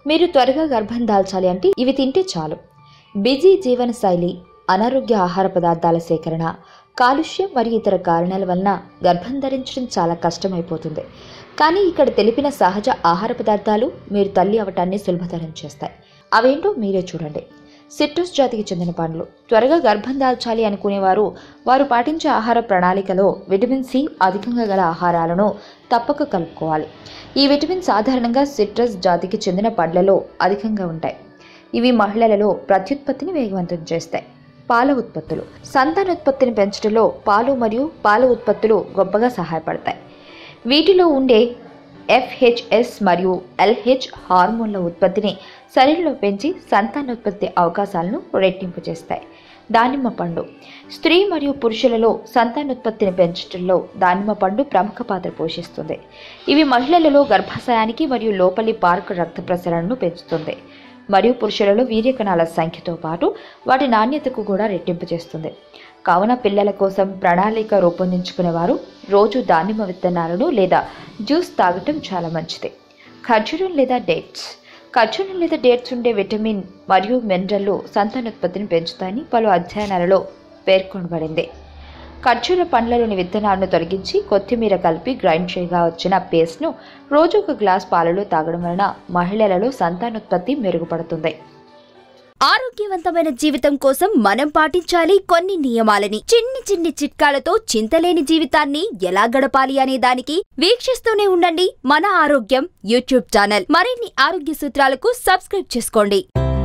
మీరు త్వరగా గర్భం దాల్చాలి అంటే ఇవి తింటే చాలు బిజీ జీవన శైలి అనారోగ్య ఆహార పదార్థాల సేకరణ కాలుష్యం మరియు ఇతర కారణాల వలన గర్భం ధరించడం చాలా కష్టమైపోతుంది కానీ ఇక్కడ తెలిపిన సహజ ఆహార పదార్థాలు మీరు తల్లి అవటాన్ని సులభతరం చేస్తాయి అవేంటో మీరే చూడండి సిట్రస్ జాతికి చెందిన పండ్లు త్వరగా గర్భం దాల్చాలి అనుకునేవారు వారు పాటించే ఆహార ప్రణాళికలో విటమిన్ సి అధికంగా గల ఆహారాలను తప్పక కలుపుకోవాలి ఈ విటమిన్ సాధారణంగా సిట్రస్ జాతికి చెందిన పండ్లలో అధికంగా ఉంటాయి ఇవి మహిళలలో ప్రత్యుత్పత్తిని వేగవంతం చేస్తాయి పాల ఉత్పత్తులు సంతానోత్పత్తిని పెంచడంలో పాలు మరియు పాల ఉత్పత్తులు గొప్పగా సహాయపడతాయి వీటిలో ఉండే ఎఫ్హెచ్ఎస్ మరియు ఎల్హెచ్ హార్మోన్ల ఉత్పత్తిని శరీరంలో పెంచి సంతానోత్పత్తి అవకాశాలను రెట్టింపు చేస్తాయి దానిమ్మ పండు స్త్రీ మరియు పురుషులలో సంతానోత్పత్తిని పెంచడంలో దానిమ్మ పండు ప్రముఖ పాత్ర పోషిస్తుంది ఇవి మహిళలలో గర్భాశయానికి మరియు లోపలి పార్క్ రక్త ప్రసరణను పెంచుతుంది మరియు పురుషులలో వీర్యకణాల సంఖ్యతో పాటు వాటి నాణ్యతకు కూడా రెట్టింపు చేస్తుంది కావున పిల్లల కోసం ప్రణాళిక రూపొందించుకునేవారు రోజు దానిమ్మ విత్తనాలను లేదా జ్యూస్ తాగటం చాలా మంచిది ఖర్జూరం లేదా డేట్స్ ఖర్జూరం లేదా డేట్స్ ఉండే విటమిన్ మరియు మినరల్లు సంతానోత్పత్తిని పెంచుతాయని పలు అధ్యయనాలలో పేర్కొనబడింది ఖర్జూర పండ్లలోని విత్తనాలను తొలగించి కొత్తిమీర కలిపి గ్రైండ్ చేయగా వచ్చిన పేస్ట్ను రోజు ఒక గ్లాస్ పాలలో తాగడం వలన మహిళలలో సంతానోత్పత్తి మెరుగుపడుతుంది ఆరోగ్యవంతమైన జీవితం కోసం మనం పాటించాలి కొన్ని నియమాలని చిన్ని చిన్ని చిట్కాలతో చింతలేని జీవితాన్ని ఎలా గడపాలి అనే దానికి వీక్షిస్తూనే ఉండండి మన ఆరోగ్యం యూట్యూబ్ ఛానల్ మరిన్ని ఆరోగ్య సూత్రాలకు సబ్స్క్రైబ్ చేసుకోండి